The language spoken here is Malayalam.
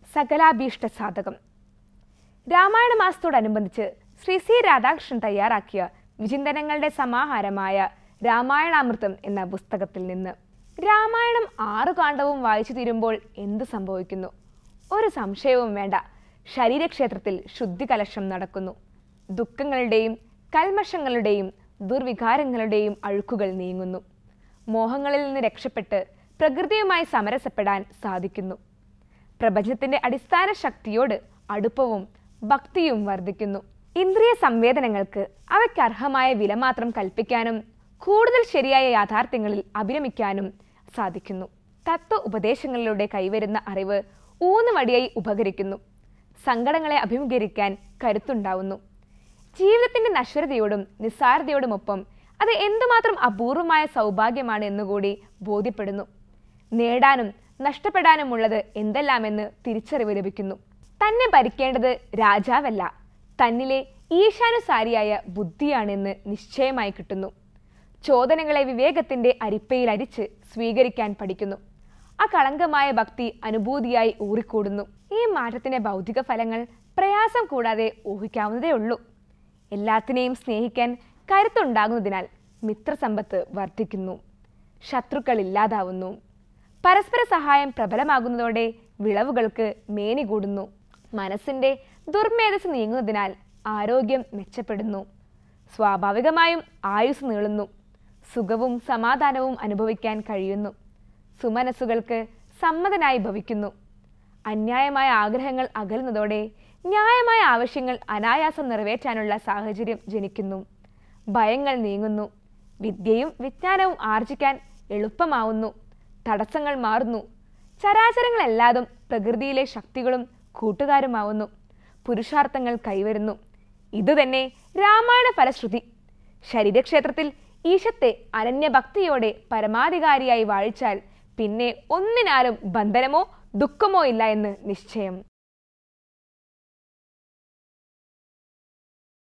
സകലാഭീഷ്ട സാധകം രാമായണ മാസത്തോടനുബന്ധിച്ച് ശ്രീ സി രാധാകൃഷ്ണൻ തയ്യാറാക്കിയ വിചിന്തനങ്ങളുടെ സമാഹാരമായ രാമായണാമൃതം എന്ന പുസ്തകത്തിൽ നിന്ന് രാമായണം ആറു കാണ്ഡവും വായിച്ചു തീരുമ്പോൾ എന്ത് സംഭവിക്കുന്നു ഒരു സംശയവും വേണ്ട ശരീരക്ഷേത്രത്തിൽ ശുദ്ധികലശം നടക്കുന്നു ദുഃഖങ്ങളുടെയും കൽമഷങ്ങളുടെയും ദുർവികാരങ്ങളുടെയും അഴുക്കുകൾ നീങ്ങുന്നു മോഹങ്ങളിൽ നിന്ന് രക്ഷപ്പെട്ട് പ്രകൃതിയുമായി സമരസപ്പെടാൻ സാധിക്കുന്നു പ്രപഞ്ചത്തിന്റെ അടിസ്ഥാന ശക്തിയോട് അടുപ്പവും ഭക്തിയും വർദ്ധിക്കുന്നു ഇന്ദ്രിയ സംവേദനങ്ങൾക്ക് അവയ്ക്ക് അർഹമായ വില മാത്രം കൽപ്പിക്കാനും കൂടുതൽ ശരിയായ യാഥാർത്ഥ്യങ്ങളിൽ അഭിരമിക്കാനും സാധിക്കുന്നു തത്വ ഉപദേശങ്ങളിലൂടെ കൈവരുന്ന അറിവ് ഊന്നുവടിയായി ഉപകരിക്കുന്നു സങ്കടങ്ങളെ അഭിമുഖീകരിക്കാൻ കരുത്തുണ്ടാവുന്നു ജീവിതത്തിന്റെ നശ്വരതയോടും നിസ്സാരതയോടുമൊപ്പം അത് എന്തുമാത്രം അപൂർവമായ സൗഭാഗ്യമാണ് എന്നുകൂടി ബോധ്യപ്പെടുന്നു നേടാനും നഷ്ടപ്പെടാനുമുള്ളത് എന്തെല്ലാമെന്ന് തിരിച്ചറിവ് ലഭിക്കുന്നു തന്നെ ഭരിക്കേണ്ടത് രാജാവല്ല തന്നിലെ ഈശാനുസാരിയായ ബുദ്ധിയാണെന്ന് നിശ്ചയമായി കിട്ടുന്നു ചോദനകളെ വിവേകത്തിന്റെ അരിപ്പയിൽ അരിച്ച് സ്വീകരിക്കാൻ പഠിക്കുന്നു അകളങ്കമായ ഭക്തി അനുഭൂതിയായി ഊറിക്കൂടുന്നു ഈ മാറ്റത്തിന്റെ ഭൗതിക ഫലങ്ങൾ പ്രയാസം കൂടാതെ ഊഹിക്കാവുന്നതേ ഉള്ളൂ എല്ലാത്തിനെയും സ്നേഹിക്കാൻ കരുത്തുണ്ടാകുന്നതിനാൽ മിത്രസമ്പത്ത് വർദ്ധിക്കുന്നു ശത്രുക്കൾ ഇല്ലാതാവുന്നു പരസ്പര സഹായം പ്രബലമാകുന്നതോടെ വിളവുകൾക്ക് മേനി കൂടുന്നു മനസ്സിന്റെ ദുർമേധസ് നീങ്ങുന്നതിനാൽ ആരോഗ്യം മെച്ചപ്പെടുന്നു സ്വാഭാവികമായും ആയുസ് നീളുന്നു സുഖവും സമാധാനവും അനുഭവിക്കാൻ കഴിയുന്നു സുമനസ്സുകൾക്ക് സമ്മതനായി ഭവിക്കുന്നു അന്യായമായ ആഗ്രഹങ്ങൾ അകലുന്നതോടെ ന്യായമായ ആവശ്യങ്ങൾ അനായാസം നിറവേറ്റാനുള്ള സാഹചര്യം ജനിക്കുന്നു ഭയങ്ങൾ നീങ്ങുന്നു വിദ്യയും വിജ്ഞാനവും ആർജിക്കാൻ എളുപ്പമാവുന്നു തടസ്സങ്ങൾ മാറുന്നു ചരാചരങ്ങളെല്ലാതും പ്രകൃതിയിലെ ശക്തികളും കൂട്ടുകാരുമാവുന്നു പുരുഷാർത്ഥങ്ങൾ കൈവരുന്നു ഇതുതന്നെ രാമായണ ഫലശ്രുതി ശരീരക്ഷേത്രത്തിൽ ഈശത്തെ അനന്യഭക്തിയോടെ പരമാധികാരിയായി വാഴിച്ചാൽ പിന്നെ ഒന്നിനാലും ബന്ധനമോ ദുഃഖമോ ഇല്ല എന്ന് നിശ്ചയം